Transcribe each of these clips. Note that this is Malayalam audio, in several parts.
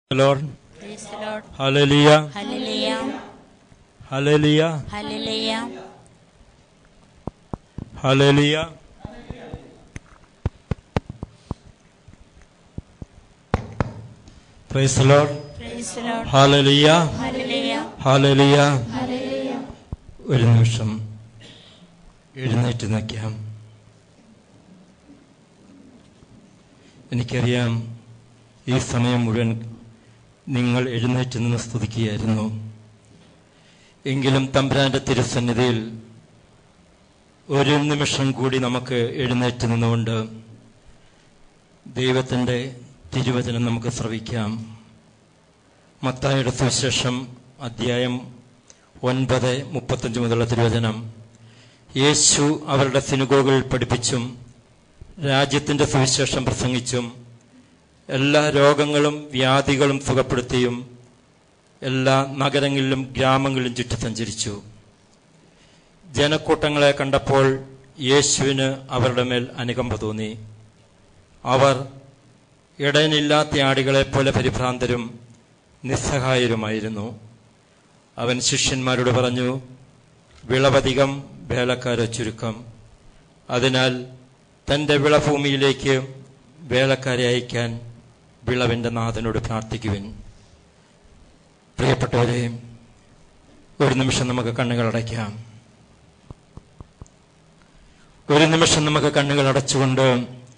Lord. Praise the Lord. Hallelujah. Hallelujah. Hallelujah. Hallelujah. Hallelujah. Praise the Lord. Praise the Lord. Hallelujah. Hallelujah. Hallelujah. Hallelujah. ഒരു നിമിഷം എഴുന്നേറ്റ് നിൽക്കാം എനിക്കറിയാം ഈ സമയം മുഴുവൻ നിങ്ങൾ എഴുന്നേറ്റ് നിന്ന് സ്തുതിക്കുകയായിരുന്നു എങ്കിലും തമ്പുരാന്റെ തിരുസന്നിധിയിൽ ഒരു നിമിഷം കൂടി നമുക്ക് എഴുന്നേറ്റ് നിന്നുകൊണ്ട് ദൈവത്തിൻ്റെ തിരുവചനം നമുക്ക് ശ്രവിക്കാം മത്തായുടെ സുവിശേഷം അധ്യായം ഒൻപത് മുപ്പത്തഞ്ച് മുതലുള്ള തിരുവചനം യേശു അവരുടെ സിനുഗോകളിൽ പഠിപ്പിച്ചും രാജ്യത്തിന്റെ സുവിശേഷം പ്രസംഗിച്ചും എല്ലാ രോഗങ്ങളും വ്യാധികളും സുഖപ്പെടുത്തിയും എല്ലാ നഗരങ്ങളിലും ഗ്രാമങ്ങളിലും ചുറ്റി സഞ്ചരിച്ചു ജനക്കൂട്ടങ്ങളെ കണ്ടപ്പോൾ യേശുവിന് അവരുടെ മേൽ അനുകമ്പ തോന്നി അവർ ഇടയനില്ലാത്ത ആടികളെ പോലെ പരിഭ്രാന്തരും നിസ്സഹായരുമായിരുന്നു അവൻ ശിഷ്യന്മാരോട് പറഞ്ഞു വിളവധികം വേലക്കാരെ ചുരുക്കം അതിനാൽ തന്റെ വിളഭൂമിയിലേക്ക് വേലക്കാരെ അയക്കാൻ വിളവിന്റെ നാഥനോട് പ്രാർത്ഥിക്കുവിൻ പ്രിയപ്പെട്ടവരെ ഒരു നിമിഷം നമുക്ക് കണ്ണുകൾ അടയ്ക്കാം ഒരു നിമിഷം നമുക്ക് കണ്ണുകൾ അടച്ചുകൊണ്ട്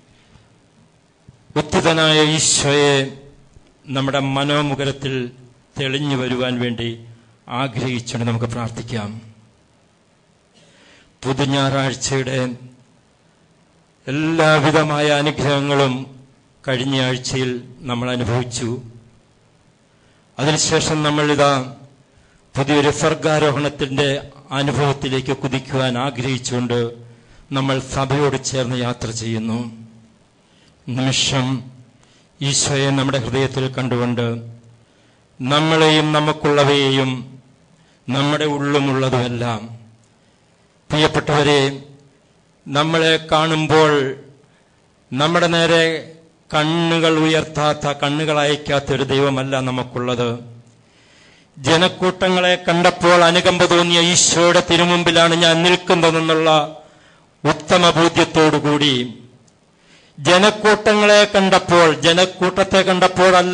ഉത്തിതനായ ഈശോയെ നമ്മുടെ മനോമുഖരത്തിൽ തെളിഞ്ഞു വരുവാൻ വേണ്ടി ആഗ്രഹിച്ചുകൊണ്ട് നമുക്ക് പ്രാർത്ഥിക്കാം പുതുഞാറാഴ്ചയുടെ എല്ലാവിധമായ അനുഗ്രഹങ്ങളും കഴിഞ്ഞ ആഴ്ചയിൽ നമ്മൾ അനുഭവിച്ചു അതിനുശേഷം നമ്മൾ ഇതാ പുതിയൊരു സ്വർഗാരോഹണത്തിന്റെ അനുഭവത്തിലേക്ക് കുതിക്കുവാൻ ആഗ്രഹിച്ചുകൊണ്ട് നമ്മൾ സഭയോട് ചേർന്ന് യാത്ര ചെയ്യുന്നു നിമിഷം ഈശോയെ നമ്മുടെ ഹൃദയത്തിൽ കണ്ടുകൊണ്ട് നമ്മളെയും നമുക്കുള്ളവയെയും നമ്മുടെ ഉള്ളുമുള്ളതുമെല്ലാം പ്രിയപ്പെട്ടവരെ നമ്മളെ കാണുമ്പോൾ നമ്മുടെ നേരെ കണ്ണുകൾ ഉയർത്താത്ത കണ്ണുകൾ അയക്കാത്ത ഒരു ദൈവമല്ല നമുക്കുള്ളത് ജനക്കൂട്ടങ്ങളെ കണ്ടപ്പോൾ അനുകമ്പ തോന്നിയ ഈശോയുടെ തിരുമുമ്പിലാണ് ഞാൻ നിൽക്കുന്നതെന്നുള്ള ഉത്തമ ബോധ്യത്തോടുകൂടി ജനക്കൂട്ടങ്ങളെ കണ്ടപ്പോൾ ജനക്കൂട്ടത്തെ കണ്ടപ്പോഴല്ല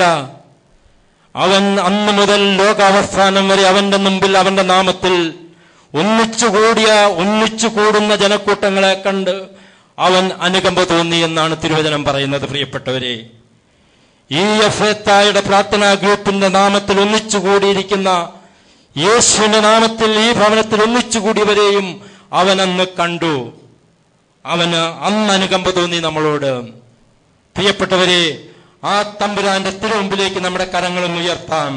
അവൻ അന്നു മുതൽ ലോകാവസാനം വരെ അവന്റെ മുമ്പിൽ അവന്റെ നാമത്തിൽ ഒന്നിച്ചുകൂടിയ ഒന്നിച്ചു കൂടുന്ന ജനക്കൂട്ടങ്ങളെ കണ്ട് അവൻ അനുകമ്പ തോന്നി എന്നാണ് തിരുവചനം പറയുന്നത് പ്രിയപ്പെട്ടവരെ ഈ എഫേത്തായുടെ പ്രാർത്ഥനാ ഗ്രൂപ്പിന്റെ നാമത്തിൽ ഒന്നിച്ചുകൂടിയിരിക്കുന്ന യേശുവിന്റെ നാമത്തിൽ ഈ ഭവനത്തിൽ ഒന്നിച്ചുകൂടിയവരെയും അവൻ അന്ന് കണ്ടു അവന് അന്ന് അനുകമ്പ തോന്നി നമ്മളോട് പ്രിയപ്പെട്ടവരെ ആ തമ്പുരാന്റെ തിരുമുമ്പിലേക്ക് നമ്മുടെ കരങ്ങളും ഉയർത്താം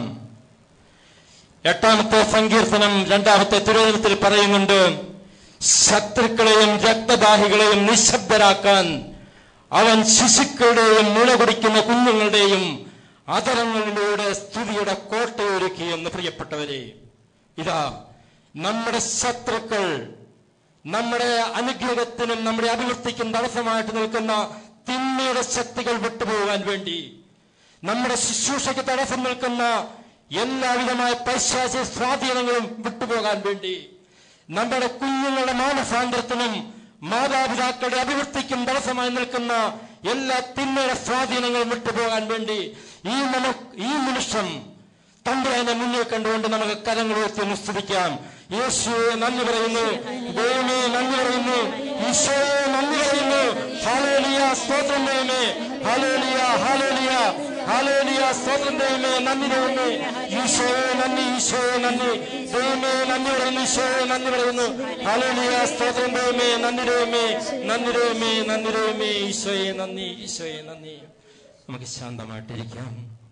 എട്ടാമത്തെ സങ്കീർത്തനം രണ്ടാമത്തെ തിരുവചനത്തിൽ പറയുന്നുണ്ട് ശത്രുക്കളെയും രക്തദാഹികളെയും നിശബ്ദരാക്കാൻ അവൻ ശിശുക്കളുടെയും മുള കുടിക്കുന്ന കുഞ്ഞുങ്ങളുടെയും അതരങ്ങളിലൂടെ സ്തുതിയുടെ കോട്ടയൊരുക്കി എന്ന് പ്രിയപ്പെട്ടവരെ ഇതാ നമ്മുടെ ശത്രുക്കൾ നമ്മുടെ അനുഗ്രഹത്തിനും നമ്മുടെ അഭിവൃദ്ധിക്കും തടസ്സമായിട്ട് നിൽക്കുന്ന തിന്മയുടെ ശക്തികൾ വിട്ടുപോകാൻ വേണ്ടി നമ്മുടെ ശുശ്രൂഷയ്ക്ക് തടസ്സം നിൽക്കുന്ന എല്ലാവിധമായ പൈശാചിക സ്വാധീനങ്ങളും വിട്ടുപോകാൻ വേണ്ടി നമ്മുടെ കുഞ്ഞുങ്ങളുടെ മാനസാന്തരത്തിനും മാതാപിതാക്കളുടെ അഭിവൃദ്ധിക്കും തടസ്സമായി നിൽക്കുന്ന എല്ലാ തിന്മയുടെ സ്വാധീനങ്ങളും വിട്ടുപോകാൻ വേണ്ടി ഈ നമു ഈ നിമിഷം തമ്പുരാനെ മുന്നിൽ കണ്ടുകൊണ്ട് നമുക്ക് കരങ്ങൾ ഉയർത്തി ഒന്ന് സ്തുതിക്കാം യേശുവെ നന്ദി പറയുന്നു ദൈവമേ നന്ദി പറയുന്നു ഈശോയെ നന്ദി പറയുന്നു ഹാലേലിയ സ്തോത്രം ദൈവമേ ഹാലേലിയ ഹാലേലിയ ഹാലേലിയ സ്തോത്രം ദൈവമേ നന്ദി ദൈവമേ ഈശോയെ നന്ദി ഈശോയെ നന്ദി ദൈവമേ നന്ദി പറയുന്നു ഈശോയെ നന്ദി പറയുന്നു ഹാലേലിയ സ്തോത്രം ദൈവമേ നന്ദി ദൈവമേ നന്ദി ദൈവമേ നന്ദി ദൈവമേ ഈശോയെ നന്ദി ഈശോയെ നന്ദി നമുക്ക് ശാന്തമായിട്ടിരിക്കാം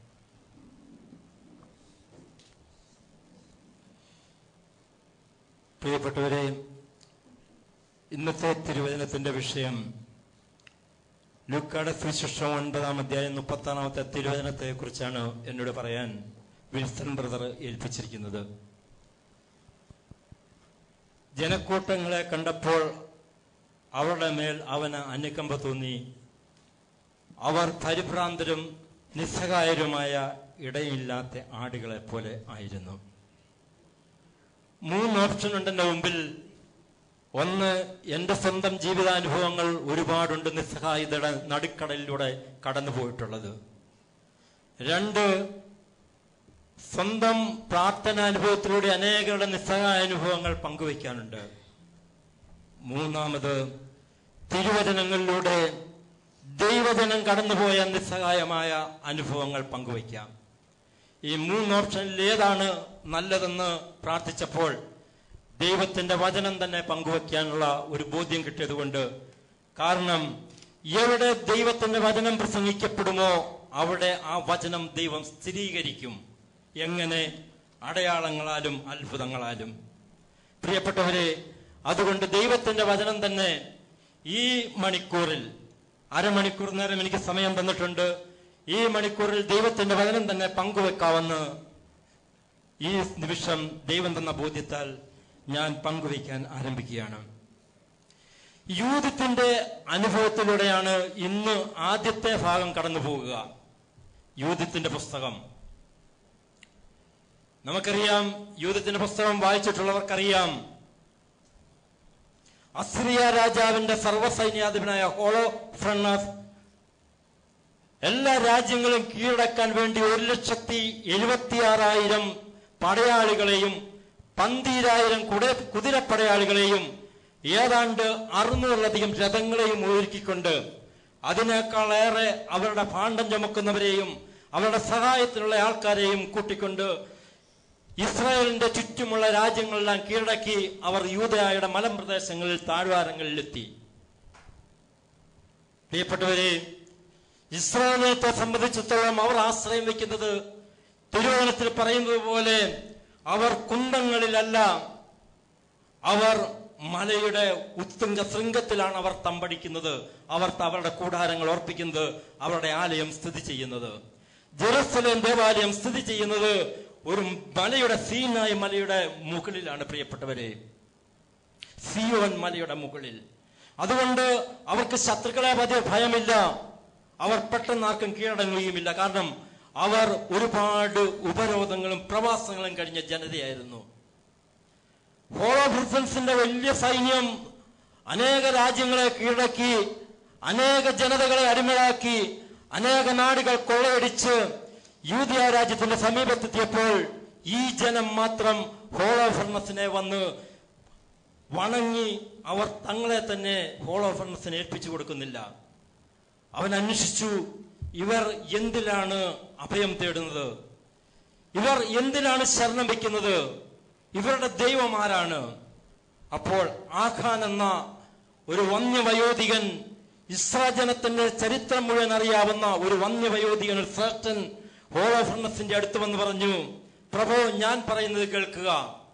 പ്രിയപ്പെട്ടവരെ ഇന്നത്തെ തിരുവചനത്തിന്റെ വിഷയം ലുക്കാടെ സുശിഷ്ടം ഒൻപതാം അധ്യായം മുപ്പത്താറാമത്തെ തിരുവചനത്തെ കുറിച്ചാണ് എന്നോട് പറയാൻ വിൽസൺ ബ്രദർ ഏൽപ്പിച്ചിരിക്കുന്നത് ജനക്കൂട്ടങ്ങളെ കണ്ടപ്പോൾ അവരുടെ മേൽ അവന് അനുകമ്പ തോന്നി അവർ പരിഭ്രാന്തരും നിസ്സഹായരുമായ ഇടയില്ലാത്ത ആടുകളെ പോലെ ആയിരുന്നു മൂന്ന് ഓപ്ഷൻ ഉണ്ട് എൻ്റെ മുമ്പിൽ ഒന്ന് എൻ്റെ സ്വന്തം ജീവിതാനുഭവങ്ങൾ ഒരുപാടുണ്ട് നിസ്സഹായതയുടെ നടുക്കടലിലൂടെ കടന്നു പോയിട്ടുള്ളത് രണ്ട് സ്വന്തം പ്രാർത്ഥനാനുഭവത്തിലൂടെ അനേകരുടെ നിസ്സഹായ അനുഭവങ്ങൾ പങ്കുവയ്ക്കാനുണ്ട് മൂന്നാമത് തിരുവചനങ്ങളിലൂടെ ദൈവജനം കടന്നുപോയ നിസ്സഹായമായ അനുഭവങ്ങൾ പങ്കുവയ്ക്കാം ഈ മൂന്ന് ഓപ്ഷനിൽ ഏതാണ് നല്ലതെന്ന് പ്രാർത്ഥിച്ചപ്പോൾ ദൈവത്തിന്റെ വചനം തന്നെ പങ്കുവയ്ക്കാനുള്ള ഒരു ബോധ്യം കിട്ടിയതുകൊണ്ട് കാരണം എവിടെ ദൈവത്തിന്റെ വചനം പ്രസംഗിക്കപ്പെടുമോ അവിടെ ആ വചനം ദൈവം സ്ഥിരീകരിക്കും എങ്ങനെ അടയാളങ്ങളാലും അത്ഭുതങ്ങളാലും പ്രിയപ്പെട്ടവരെ അതുകൊണ്ട് ദൈവത്തിന്റെ വചനം തന്നെ ഈ മണിക്കൂറിൽ അരമണിക്കൂർ നേരം എനിക്ക് സമയം തന്നിട്ടുണ്ട് ഈ മണിക്കൂറിൽ ദൈവത്തിന്റെ വചനം തന്നെ പങ്കുവെക്കാമെന്ന് ഈ നിമിഷം ദൈവം തന്ന ബോധ്യത്താൽ ഞാൻ പങ്കുവയ്ക്കാൻ ആരംഭിക്കുകയാണ് യൂതത്തിന്റെ അനുഭവത്തിലൂടെയാണ് ഇന്ന് ആദ്യത്തെ ഭാഗം കടന്നു പോകുക യൂതത്തിന്റെ പുസ്തകം നമുക്കറിയാം യൂതത്തിന്റെ പുസ്തകം വായിച്ചിട്ടുള്ളവർക്കറിയാം അസ്രിയ രാജാവിന്റെ സർവ്വസൈന്യാധിപനായ ഹോളോ ഫ്രണ്ണാസ് എല്ലാ രാജ്യങ്ങളും കീഴടക്കാൻ വേണ്ടി ഒരു ലക്ഷത്തി എഴുപത്തിയാറായിരം പടയാളികളെയും പന്തീരായിരം കുട കുതിരപ്പടയാളികളെയും ഏതാണ്ട് അറുന്നൂറിലധികം രഥങ്ങളെയും ഒരുക്കിക്കൊണ്ട് അതിനേക്കാളേറെ അവരുടെ ഭാണ്ഡം ചുമക്കുന്നവരെയും അവരുടെ സഹായത്തിനുള്ള ആൾക്കാരെയും കൂട്ടിക്കൊണ്ട് ഇസ്രായേലിന്റെ ചുറ്റുമുള്ള രാജ്യങ്ങളെല്ലാം കീഴടക്കി അവർ യൂതയായുടെ മലമ്പ്രദേശങ്ങളിൽ താഴ്വാരങ്ങളിലെത്തി പ്രിയപ്പെട്ടവരെ ഇസ്രായേലത്തെ സംബന്ധിച്ചിടത്തോളം അവർ ആശ്രയം വെക്കുന്നത് തിരുവോണത്തിൽ പറയുന്നത് പോലെ അവർ കുന്തങ്ങളിലല്ല അവർ മലയുടെ ഉത്തുംഗ ശൃംഗത്തിലാണ് അവർ തമ്പടിക്കുന്നത് അവർ അവരുടെ കൂടാരങ്ങൾ ഓർപ്പിക്കുന്നത് അവരുടെ ആലയം സ്ഥിതി ചെയ്യുന്നത് ജെറുസലേം ദേവാലയം സ്ഥിതി ചെയ്യുന്നത് ഒരു മലയുടെ സീനായ മലയുടെ മുകളിലാണ് പ്രിയപ്പെട്ടവരെ സിയോൻ മലയുടെ മുകളിൽ അതുകൊണ്ട് അവർക്ക് ശത്രുക്കളെ പതിയ ഭയമില്ല അവർ പെട്ടെന്ന് ആർക്കും കീഴടങ്ങുകയുമില്ല കാരണം അവർ ഒരുപാട് ഉപരോധങ്ങളും പ്രവാസങ്ങളും കഴിഞ്ഞ ജനതയായിരുന്നു ഹോളോബ്രിസൻസിന്റെ വലിയ സൈന്യം അനേക രാജ്യങ്ങളെ കീഴടക്കി അനേക ജനതകളെ അടിമയാക്കി അനേക നാടുകൾ കൊള്ളയടിച്ച് യൂതിയ രാജ്യത്തിന്റെ സമീപത്തെത്തിയപ്പോൾ ഈ ജനം മാത്രം ഹോളോഫർണസിനെ വന്ന് വണങ്ങി അവർ തങ്ങളെ തന്നെ ഹോളോഫർണസിനെ ഏൽപ്പിച്ചു കൊടുക്കുന്നില്ല അവൻ അന്വേഷിച്ചു ഇവർ എന്തിലാണ് അഭയം തേടുന്നത് ഇവർ എന്തിനാണ് ശരണം വയ്ക്കുന്നത് ഇവരുടെ ദൈവം ആരാണ് അപ്പോൾ ആഖാൻ എന്ന ഒരു വന്യവയോധികൻ ഇസ്രാജനത്തിന്റെ ചരിത്രം മുഴുവൻ അറിയാവുന്ന ഒരു വന്യവയോധികൻ ഒരു ശ്രേഷ്ഠൻ ഹോളോഫർണസിന്റെ അടുത്ത് വന്ന് പറഞ്ഞു പ്രഭു ഞാൻ പറയുന്നത് കേൾക്കുക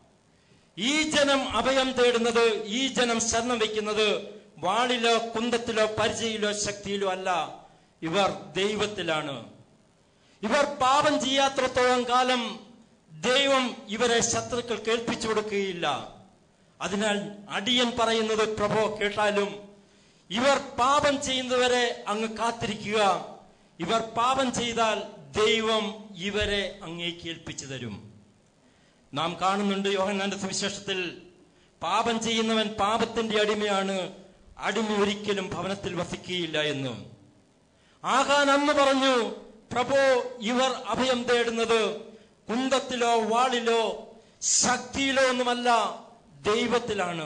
ഈ ജനം അഭയം തേടുന്നത് ഈ ജനം ശരണം വയ്ക്കുന്നത് വാളിലോ കുന്തത്തിലോ പരിചയിലോ ശക്തിയിലോ അല്ല ഇവർ ദൈവത്തിലാണ് ഇവർ പാപം ചെയ്യാത്രത്തോളം കാലം ദൈവം ഇവരെ ശത്രുക്കൾ കേൾപ്പിച്ചു കൊടുക്കുകയില്ല അതിനാൽ അടിയൻ പറയുന്നത് പ്രഭോ കേട്ടാലും ഇവർ പാപം ചെയ്യുന്നവരെ അങ്ങ് കാത്തിരിക്കുക ഇവർ പാപം ചെയ്താൽ ദൈവം ഇവരെ അങ്ങേക്ക് ഏൽപ്പിച്ചു തരും നാം കാണുന്നുണ്ട് യോഹന്നാന്റെ സുവിശേഷത്തിൽ പാപം ചെയ്യുന്നവൻ പാപത്തിന്റെ അടിമയാണ് അടിമ ഒരിക്കലും ഭവനത്തിൽ വസിക്കുകയില്ല എന്ന് ആകാൻ അന്ന് പറഞ്ഞു പ്രഭോ ഇവർ അഭയം തേടുന്നത് കുന്തത്തിലോ വാളിലോ ശക്തിയിലോ ഒന്നുമല്ല ദൈവത്തിലാണ്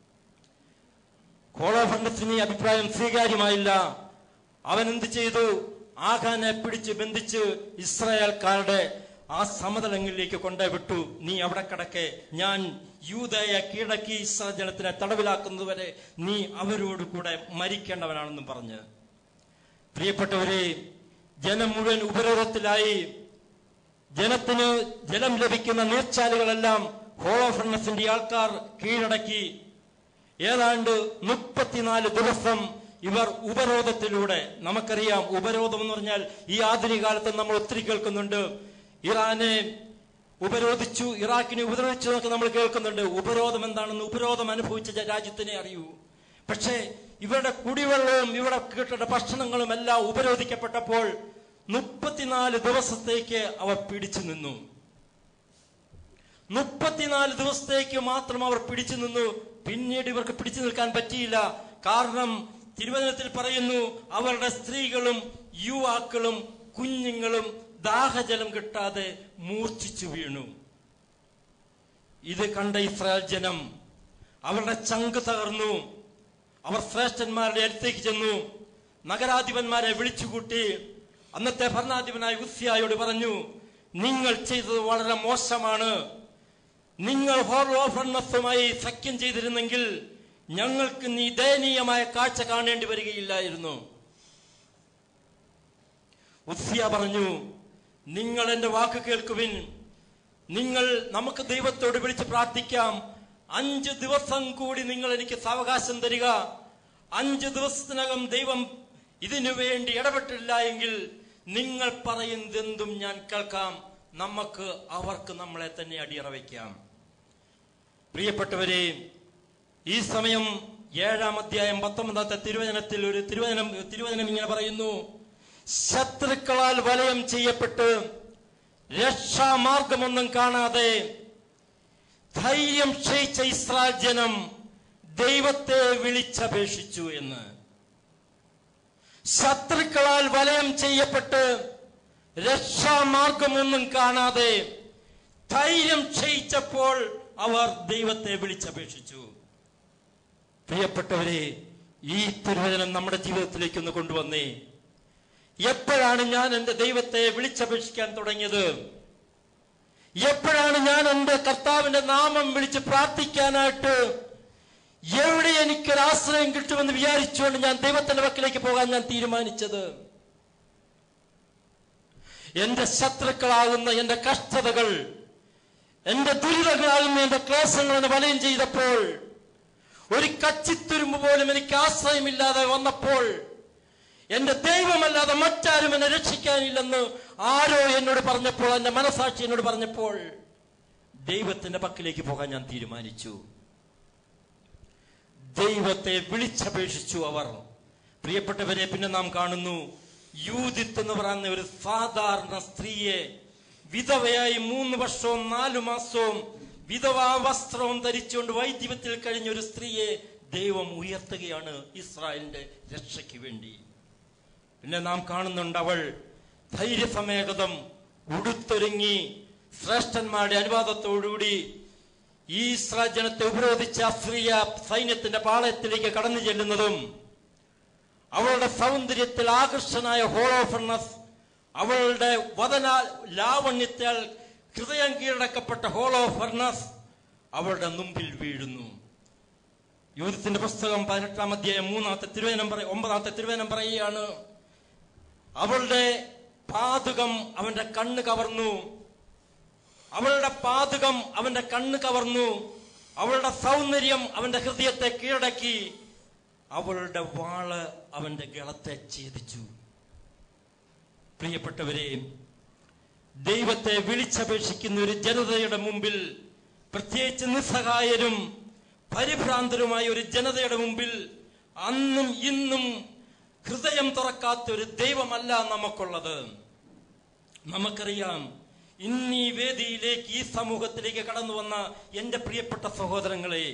കോളോഫണ്ടസിന് ഈ അഭിപ്രായം സ്വീകാര്യമായില്ല അവൻ എന്ത് ചെയ്തു ആഖാനെ പിടിച്ച് ബന്ധിച്ച് ഇസ്രായേൽക്കാരുടെ ആ സമതലങ്ങളിലേക്ക് കൊണ്ടേ വിട്ടു നീ അവിടെ കിടക്കെ ഞാൻ യൂതയെ കീഴടക്കി ഇസ്രായേൽ ജനത്തിനെ തടവിലാക്കുന്നതുവരെ നീ അവരോട് കൂടെ മരിക്കേണ്ടവനാണെന്നും പറഞ്ഞ് പ്രിയപ്പെട്ടവരെ ജനം മുഴുവൻ ഉപരോധത്തിലായി ജനത്തിന് ജലം ലഭിക്കുന്ന നീർച്ചാലുകളെല്ലാം ഹോളോഫർണസിന്റെ ആൾക്കാർ കീഴടക്കി ഏതാണ്ട് മുപ്പത്തിനാല് ദിവസം ഇവർ ഉപരോധത്തിലൂടെ നമുക്കറിയാം ഉപരോധം എന്ന് പറഞ്ഞാൽ ഈ ആധുനിക കാലത്ത് നമ്മൾ ഒത്തിരി കേൾക്കുന്നുണ്ട് ഇറാനെ ഉപരോധിച്ചു ഇറാഖിനെ ഉപരോധിച്ചു എന്നൊക്കെ നമ്മൾ കേൾക്കുന്നുണ്ട് ഉപരോധം എന്താണെന്ന് ഉപരോധം അനുഭവിച്ച ജ- രാജ്യത്തിനെ അറിയൂ പക്ഷേ ഇവരുടെ കുടിവെള്ളവും ഇവരുടെ കിട്ടുന്ന ഭക്ഷണങ്ങളും എല്ലാം ഉപരോധിക്കപ്പെട്ടപ്പോൾ മുപ്പത്തിനാല് ദിവസത്തേക്ക് അവർ പിടിച്ചു നിന്നു മുപ്പത്തിനാല് ദിവസത്തേക്ക് മാത്രം അവർ പിടിച്ചു നിന്നു പിന്നീട് ഇവർക്ക് പിടിച്ചു നിൽക്കാൻ പറ്റിയില്ല കാരണം തിരുവചനത്തിൽ പറയുന്നു അവരുടെ സ്ത്രീകളും യുവാക്കളും കുഞ്ഞുങ്ങളും ദാഹജലം കിട്ടാതെ മൂർച്ഛിച്ചു വീണു ഇത് കണ്ട ഇസ്രായേൽ ജനം അവരുടെ ചങ്ക് തകർന്നു അവർ ശ്രേഷ്ഠന്മാരുടെ അടുത്തേക്ക് ചെന്നു നഗരാധിപന്മാരെ വിളിച്ചുകൂട്ടി അന്നത്തെ ഭരണാധിപനായ ഉസ്യായോട് പറഞ്ഞു നിങ്ങൾ ചെയ്തത് വളരെ മോശമാണ് നിങ്ങൾ ഹോർലോഫർണസുമായി സഖ്യം ചെയ്തിരുന്നെങ്കിൽ ഞങ്ങൾക്ക് നീ ദയനീയമായ കാഴ്ച കാണേണ്ടി വരികയില്ലായിരുന്നു ഉസ്യ പറഞ്ഞു നിങ്ങൾ എന്റെ വാക്ക് കേൾക്കുവിൻ നിങ്ങൾ നമുക്ക് ദൈവത്തോട് വിളിച്ച് പ്രാർത്ഥിക്കാം അഞ്ച് ദിവസം കൂടി നിങ്ങൾ എനിക്ക് സാവകാശം തരിക അഞ്ച് ദിവസത്തിനകം ദൈവം ഇതിനു വേണ്ടി ഇടപെട്ടില്ല എങ്കിൽ നിങ്ങൾ പറയുന്നതെന്തും ഞാൻ കേൾക്കാം നമുക്ക് അവർക്ക് നമ്മളെ തന്നെ അടിയറ വയ്ക്കാം പ്രിയപ്പെട്ടവരെ ഈ സമയം ഏഴാം അധ്യായം പത്തൊമ്പതാമത്തെ തിരുവചനത്തിൽ ഒരു തിരുവചനം തിരുവചനം ഇങ്ങനെ പറയുന്നു ശത്രുക്കളാൽ വലയം ചെയ്യപ്പെട്ട് രക്ഷാമാർഗമൊന്നും കാണാതെ ധൈര്യം ക്ഷയിച്ച ഇസ്രായേൽ ജനം ദൈവത്തെ വിളിച്ചപേക്ഷിച്ചു എന്ന് ശത്രുക്കളാൽ വലയം ചെയ്യപ്പെട്ട് രക്ഷാമാർഗമൊന്നും കാണാതെ ധൈര്യം ക്ഷയിച്ചപ്പോൾ അവർ ദൈവത്തെ വിളിച്ചപേക്ഷിച്ചു പ്രിയപ്പെട്ടവരെ ഈ തിരുവചനം നമ്മുടെ ജീവിതത്തിലേക്ക് ഒന്ന് കൊണ്ടുവന്നേ എപ്പോഴാണ് ഞാൻ എന്റെ ദൈവത്തെ വിളിച്ചപേക്ഷിക്കാൻ തുടങ്ങിയത് എപ്പോഴാണ് ഞാൻ എന്റെ കർത്താവിന്റെ നാമം വിളിച്ച് പ്രാർത്ഥിക്കാനായിട്ട് എവിടെ എനിക്കൊരു ആശ്രയം കിട്ടുമെന്ന് വിചാരിച്ചുകൊണ്ട് ഞാൻ ദൈവത്തിന്റെ വക്കിലേക്ക് പോകാൻ ഞാൻ തീരുമാനിച്ചത് എന്റെ ശത്രുക്കളാകുന്ന എന്റെ കഷ്ടതകൾ എന്റെ ദുരിതങ്ങളാകുന്ന എന്റെ ക്ലേശങ്ങൾ എന്നെ വലയം ചെയ്തപ്പോൾ ഒരു കച്ചിത്തുരുമ്പ് പോലും എനിക്ക് ആശ്രയമില്ലാതെ വന്നപ്പോൾ എന്റെ ദൈവമല്ലാതെ മറ്റാരും എന്നെ രക്ഷിക്കാനില്ലെന്ന് ആരോ എന്നോട് പറഞ്ഞപ്പോൾ എന്റെ മനസാക്ഷി എന്നോട് പറഞ്ഞപ്പോൾ ദൈവത്തിന്റെ പക്കിലേക്ക് പോകാൻ ഞാൻ തീരുമാനിച്ചു ദൈവത്തെ വിളിച്ചപേക്ഷിച്ചു അവർ പ്രിയപ്പെട്ടവരെ പിന്നെ നാം കാണുന്നു യൂതിത്ത് എന്ന് പറയുന്ന ഒരു സാധാരണ സ്ത്രീയെ വിധവയായി മൂന്ന് വർഷവും നാലു മാസവും വിധവാ വസ്ത്രവും ധരിച്ചുകൊണ്ട് വൈദ്യത്തിൽ കഴിഞ്ഞ ഒരു സ്ത്രീയെ ദൈവം ഉയർത്തുകയാണ് ഇസ്രായേലിന്റെ രക്ഷയ്ക്ക് വേണ്ടി പിന്നെ നാം കാണുന്നുണ്ട് അവൾ ധൈര്യസമേകതം ഉടുത്തൊരുങ്ങി ശ്രേഷ്ഠന്മാരുടെ അനുവാദത്തോടുകൂടി ഈ ഇസ്രായേൽ ജനത്തെ ഉപരോധിച്ച അസ്ത്രീയ സൈന്യത്തിന്റെ പാളയത്തിലേക്ക് കടന്നു ചെല്ലുന്നതും അവളുടെ സൗന്ദര്യത്തിൽ ആകർഷനായ ഹോളോഫർണസ് അവളുടെ വദന ലാവണ്യത്താൽ ഹൃദയം കീഴടക്കപ്പെട്ട ഹോളോഫർണസ് അവളുടെ മുമ്പിൽ വീഴുന്നു യൂതത്തിന്റെ പുസ്തകം പതിനെട്ടാം അധ്യായം മൂന്നാമത്തെ തിരുവേനം പറ ഒമ്പതാമത്തെ തിരുവേനം പറയുകയാണ് അവളുടെ പാതുകം അവന്റെ കണ്ണ് കവർന്നു അവളുടെ പാതുകം അവന്റെ കണ്ണ് കവർന്നു അവളുടെ സൗന്ദര്യം അവന്റെ ഹൃദയത്തെ കീഴടക്കി അവളുടെ വാള് അവന്റെ ഗളത്തെ ഛേദിച്ചു പ്രിയപ്പെട്ടവരെ ദൈവത്തെ വിളിച്ചപേക്ഷിക്കുന്ന ഒരു ജനതയുടെ മുമ്പിൽ പ്രത്യേകിച്ച് നിസ്സഹായരും പരിഭ്രാന്തരുമായ ഒരു ജനതയുടെ മുമ്പിൽ അന്നും ഇന്നും ഹൃദയം തുറക്കാത്ത ഒരു ദൈവമല്ല നമുക്കുള്ളത് നമുക്കറിയാം ഇന്ന് ഈ വേദിയിലേക്ക് ഈ സമൂഹത്തിലേക്ക് കടന്നു വന്ന എന്റെ പ്രിയപ്പെട്ട സഹോദരങ്ങളെ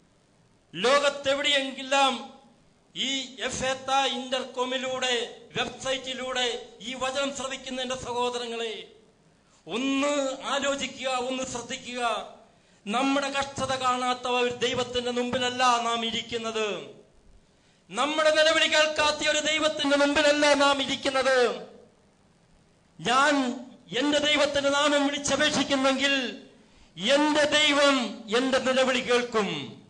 ലോകത്തെവിടെയെങ്കിലും ഈ എഫേത്ത ഇന്റർകോമിലൂടെ വെബ്സൈറ്റിലൂടെ ഈ വചനം ശ്രവിക്കുന്ന എന്റെ സഹോദരങ്ങളെ ഒന്ന് ആലോചിക്കുക ഒന്ന് ശ്രദ്ധിക്കുക നമ്മുടെ കഷ്ടത കാണാത്ത ഒരു ദൈവത്തിന്റെ മുമ്പിലല്ല നാം ഇരിക്കുന്നത് നമ്മുടെ നിലവിളി കേൾക്കാത്ത ഒരു ദൈവത്തിന്റെ മുമ്പിലല്ല നാം ഇരിക്കുന്നത് ഞാൻ എന്റെ ദൈവത്തിന്റെ നാമം വിളിച്ചപേക്ഷിക്കുന്നെങ്കിൽ എന്റെ ദൈവം എന്റെ നിലവിളി കേൾക്കും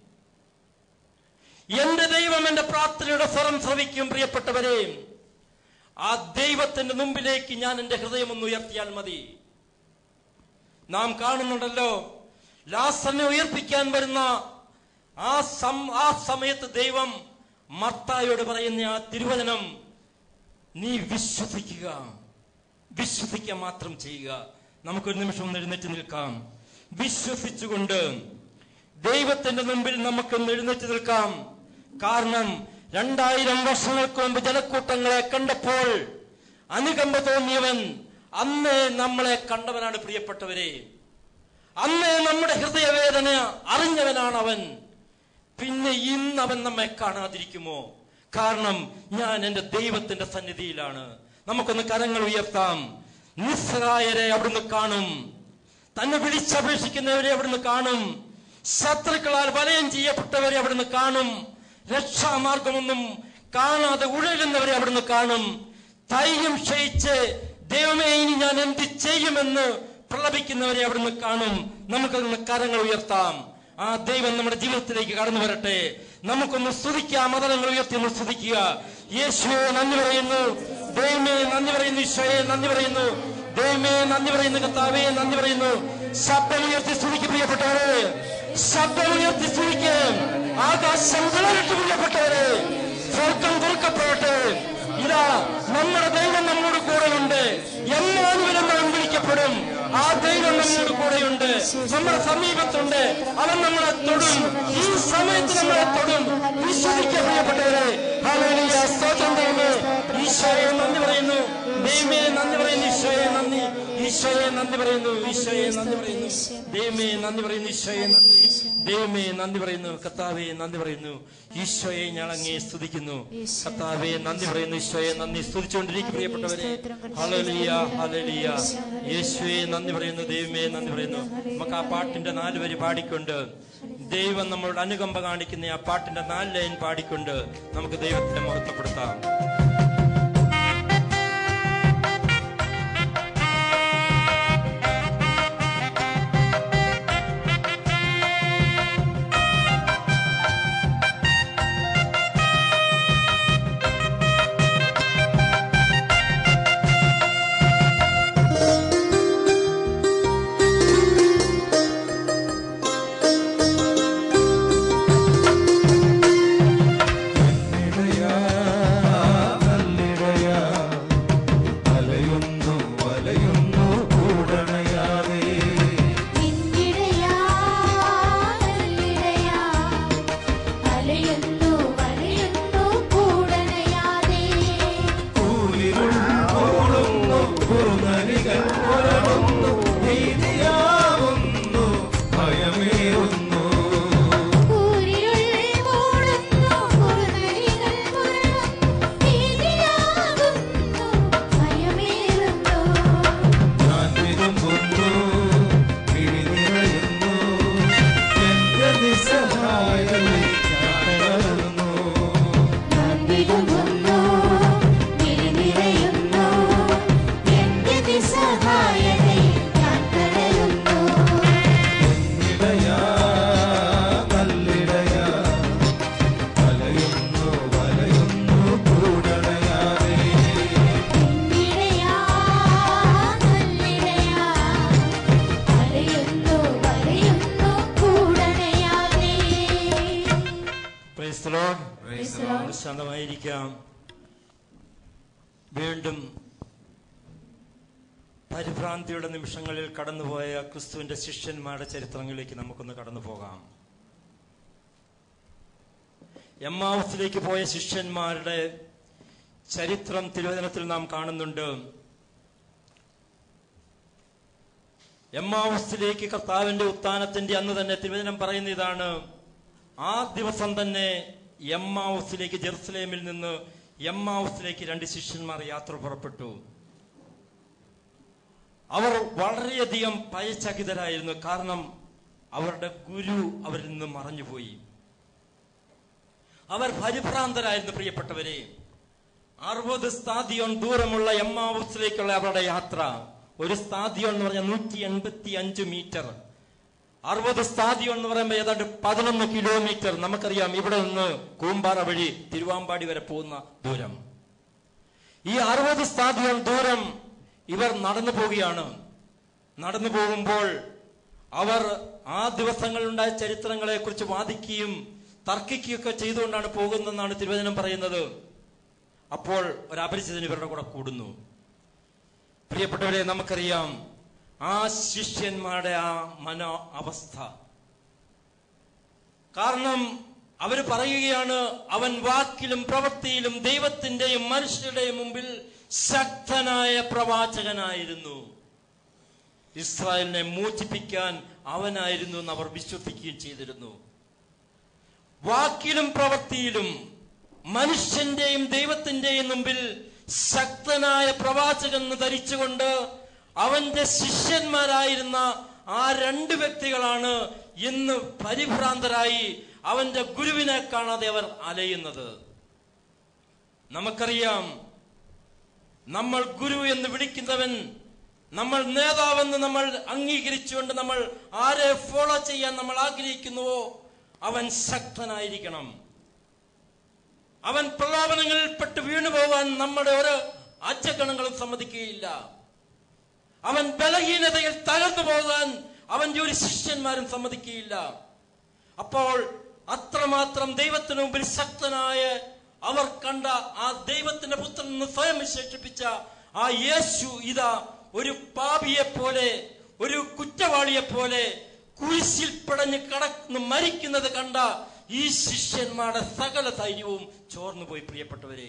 എന്റെ ദൈവം എന്റെ പ്രാർത്ഥനയുടെ സ്വരം ശ്രവിക്കും പ്രിയപ്പെട്ടവരെ ആ ദൈവത്തിന്റെ മുമ്പിലേക്ക് ഞാൻ എന്റെ ഹൃദയം ഒന്ന് ഉയർത്തിയാൽ മതി നാം കാണുന്നുണ്ടല്ലോ ലാസറിനെ ഉയർപ്പിക്കാൻ വരുന്ന ആ സം ആ സമയത്ത് ദൈവം മർത്തായോട് പറയുന്ന ആ തിരുവചനം നീ വിശ്വസിക്കുക വിശ്വസിക്കുക മാത്രം ചെയ്യുക നമുക്കൊരു നിമിഷം ഒന്ന് എഴുന്നേറ്റ് നിൽക്കാം വിശ്വസിച്ചുകൊണ്ട് ദൈവത്തിന്റെ മുമ്പിൽ നമുക്കൊന്ന് എഴുന്നേറ്റ് നിൽക്കാം കാരണം രണ്ടായിരം വർഷങ്ങൾക്ക് മുമ്പ് ജനക്കൂട്ടങ്ങളെ കണ്ടപ്പോൾ അനുകമ്പ തോന്നിയവൻ അന്നേ നമ്മളെ കണ്ടവനാണ് പ്രിയപ്പെട്ടവരെ അന്നേ നമ്മുടെ ഹൃദയവേദന അറിഞ്ഞവനാണ് അവൻ പിന്നെ ഇന്ന് അവൻ നമ്മെ കാണാതിരിക്കുമോ കാരണം ഞാൻ എന്റെ ദൈവത്തിന്റെ സന്നിധിയിലാണ് നമുക്കൊന്ന് കരങ്ങൾ ഉയർത്താം നിസ്സഹായരെ അവിടുന്ന് കാണും തന്നെ വിളിച്ചപേക്ഷിക്കുന്നവരെ അവിടുന്ന് കാണും ശത്രുക്കളാൽ വലയം ചെയ്യപ്പെട്ടവരെ അവിടുന്ന് കാണും രക്ഷാമാർഗമൊന്നും കാണാതെ ഉഴലുന്നവരെ അവിടുന്ന് കാണും ധൈര്യം ക്ഷയിച്ച് ദൈവമേ ഇനി ഞാൻ എന്ത് ചെയ്യുമെന്ന് പ്രലപിക്കുന്നവരെ അവിടുന്ന് കാണും നമുക്കൊന്ന് കരങ്ങൾ ഉയർത്താം ആ ദൈവം നമ്മുടെ ജീവിതത്തിലേക്ക് കടന്നു വരട്ടെ നമുക്കൊന്ന് സ്തുതിക്കാം മതങ്ങൾ ഉയർത്തി ഒന്ന് സ്തുതിക്കുക യേശുവെ നന്ദി പറയുന്നു ദൈവമേ നന്ദി പറയുന്നു ഈശോയെ നന്ദി പറയുന്നു ദൈവമേ നന്ദി പറയുന്നു കർത്താവേ നന്ദി പറയുന്നു ശബ്ദം ഉയർത്തി സ്തുതിക്ക് പ്രിയപ്പെട്ടവരെ ശബ്ദം ഉയർത്തി സ്തുതിക്ക് ആകാശം വിളവിട്ട് പ്രിയപ്പെട്ടവരെ സ്വർഗം തുറക്കപ്പെടട്ടെ ഇതാ നമ്മുടെ ദൈവം നമ്മോട് കൂടെയുണ്ട് എന്നാനുവലും നാം വിളിക്കപ്പെടും ആ ദൈവം നമ്മോട് കൂടെയുണ്ട് നമ്മുടെ സമീപത്തുണ്ട് അവൻ നമ്മളെ തൊടും ഈ സമയത്ത് നമ്മളെ തൊടും വിശ്വസിക്കുക പ്രിയപ്പെട്ടവരെ ഹല്ലേലൂയ സ്തോത്രം ദൈവമേ ഈശോയെ നന്ദി പറയുന്നു ദൈവമേ നന്ദി പറയുന്നു ഈശോയെ നന്ദി ഈശോയെ നന്ദി പറയുന്നു ഈശോയെ നന്ദി പറയുന്നു ദൈവമേ നന്ദി പറയുന്നു ഈശോയെ നന്ദി ദൈവമേ നന്ദി പറയുന്നു കർത്താവേ നന്ദി പറയുന്നു ഈശോയെ ഞാൻ അങ്ങേ സ്തുതിക്കുന്നു കർത്താവേ നന്ദി പറയുന്നു ഈശോയെ നന്ദി സ്തുതിച്ചുകൊണ്ടിരിക്കും പ്രിയപ്പെട്ടവരെ ഹല്ലേലൂയ ഹല്ലേലൂയ യേശുവേ നന്ദി പറയുന്നു ദൈവമേ നന്ദി പറയുന്നു നമുക്ക് ആ പാട്ടിന്റെ നാല് വരി പാടിക്കൊണ്ട് ദൈവം നമ്മളോട് അനുകമ്പ കാണിക്കുന്ന ആ പാട്ടിന്റെ നാല് ലൈൻ പാടിക്കൊണ്ട് നമുക്ക് ദൈവത്തെ മഹത്വപ്പെടുത്താം ഇടയാ, നല്ലിടയാ, അലയുന്നു വലയുന്നു കൂടണയാതെ നിന്നിടയാ നല്ലിടയാ അലയുന്നു വലയുന്നു കൂടണയാതെ കൂലിരുൾ മൂടുന്നു കുറുനരികൾ പുരളുന്നു ഭീതിയാവുന്നു ഭയമേറുന്നു കൂരിരുൾ മൂടുന്നു കുറുനരികൾ പുരളുന്നു ഭീതിയാകുന്നു ഭയമേറുന്നു ഞാൻ വിതുമ്പുന്നു കിഴി നിറയുന്നു എന്റെ നിസ്സഹായതയെ ഞാൻ തളർന്നു ഞാൻ വിതുമ്പുന്നു നിറയുന്നു എന്റെ നിസ്സഹായതയിൽ ഞാൻ തളരുന്നു ഇടയാ, നല്ലിടയാ, അലയുന്നു വലയുന്നു കൂടണയാതെ നിന്നിടയാ നല്ലിടയാ അലയുന്നു വലയുന്നു കൂടണയാതെ Praise the Lord. Praise the Lord. ശാന്തമായിരിക്കാം വീണ്ടും പരിഭ്രാന്തിയുടെ നിമിഷങ്ങളിൽ കടന്നുപോയ ക്രിസ്തുവിന്റെ ശിഷ്യന്മാരുടെ ചരിത്രങ്ങളിലേക്ക് നമുക്കൊന്ന് കടന്നു പോകാം എമ്മാവസിലേക്ക് പോയ ശിഷ്യന്മാരുടെ ചരിത്രം തിരുവചനത്തിൽ നാം കാണുന്നുണ്ട് എമ്മാവസിലേക്ക് കർത്താവിന്റെ ഉത്ഥാനത്തിന്റെ അന്ന് തന്നെ തിരുവചനം പറയുന്ന ഇതാണ് ആ ദിവസം തന്നെ എമ്മാവസിലേക്ക് ജെറുസലേമിൽ നിന്ന് എമ്മാവസിലേക്ക് രണ്ട് ശിഷ്യന്മാർ യാത്ര പുറപ്പെട്ടു അവർ വളരെയധികം ഭയചകിതരായിരുന്നു കാരണം അവരുടെ ഗുരു അവരിൽ നിന്ന് മറഞ്ഞുപോയി അവർ പരിഭ്രാന്തരായിരുന്നു പ്രിയപ്പെട്ടവരെ അറുപത് സ്ഥാദിയോൺ ദൂരമുള്ള എമ്മാവൂസിലേക്കുള്ള അവരുടെ യാത്ര ഒരു സ്ഥാദിയോൺ എന്ന് പറഞ്ഞാൽ നൂറ്റി എൺപത്തി അഞ്ച് മീറ്റർ അറുപത് സ്ഥാദിയോൺ എന്ന് പറയുമ്പോൾ ഏതാണ്ട് പതിനൊന്ന് കിലോമീറ്റർ നമുക്കറിയാം ഇവിടെ നിന്ന് കൂമ്പാറ വഴി തിരുവാമ്പാടി വരെ പോകുന്ന ദൂരം ഈ അറുപത് സ്ഥാദിയോൺ ദൂരം ഇവർ നടന്നു പോവുകയാണ് നടന്നു പോകുമ്പോൾ അവർ ആ ദിവസങ്ങളിലുണ്ടായ ചരിത്രങ്ങളെ കുറിച്ച് വാദിക്കുകയും തർക്കിക്കുകയൊക്കെ ചെയ്തുകൊണ്ടാണ് പോകുന്നതെന്നാണ് തിരുവചനം പറയുന്നത് അപ്പോൾ ഒരു അപരിചിതൻ ഇവരുടെ കൂടെ കൂടുന്നു പ്രിയപ്പെട്ടവരെ നമുക്കറിയാം ആ ശിഷ്യന്മാരുടെ ആ മനോ അവസ്ഥ കാരണം അവര് പറയുകയാണ് അവൻ വാക്കിലും പ്രവൃത്തിയിലും ദൈവത്തിന്റെയും മനുഷ്യരുടെയും മുമ്പിൽ ശക്തനായ പ്രവാചകനായിരുന്നു ഇസ്രായേലിനെ മോചിപ്പിക്കാൻ അവനായിരുന്നു എന്ന് അവർ വിശ്വസിക്കുകയും ചെയ്തിരുന്നു വാക്കിലും പ്രവൃത്തിയിലും മനുഷ്യന്റെയും ദൈവത്തിന്റെയും മുമ്പിൽ ശക്തനായ പ്രവാചകൻ എന്ന് ധരിച്ചുകൊണ്ട് അവന്റെ ശിഷ്യന്മാരായിരുന്ന ആ രണ്ട് വ്യക്തികളാണ് ഇന്ന് പരിഭ്രാന്തരായി അവന്റെ ഗുരുവിനെ കാണാതെ അവർ അലയുന്നത് നമുക്കറിയാം നമ്മൾ ഗുരു എന്ന് വിളിക്കുന്നവൻ നമ്മൾ നേതാവെന്ന് നമ്മൾ അംഗീകരിച്ചുകൊണ്ട് നമ്മൾ ആരെ ഫോളോ ചെയ്യാൻ നമ്മൾ ആഗ്രഹിക്കുന്നുവോ അവൻ ശക്തനായിരിക്കണം അവൻ പ്രലോഭനങ്ങളിൽപ്പെട്ട് വീണുപോകാൻ നമ്മുടെ ഒരു അജഗണങ്ങളും സമ്മതിക്കുകയില്ല അവൻ ബലഹീനതയിൽ തകർന്നു പോകാൻ അവന്റെ ഒരു ശിഷ്യന്മാരും സമ്മതിക്കുകയില്ല അപ്പോൾ അത്രമാത്രം ദൈവത്തിന് മുമ്പിൽ ശക്തനായ അവർ കണ്ട ആ ദൈവത്തിന്റെ പുത്രൻ എന്ന് സ്വയം വിശേഷിപ്പിച്ച ആ യേശു ഇതാ ഒരു പാപിയെ പോലെ ഒരു കുറ്റവാളിയെ പോലെ കുരിശിൽ പിടഞ്ഞ് കടന്ന് മരിക്കുന്നത് കണ്ട ഈ ശിഷ്യന്മാരുടെ സകല ധൈര്യവും ചോർന്നുപോയി പ്രിയപ്പെട്ടവരെ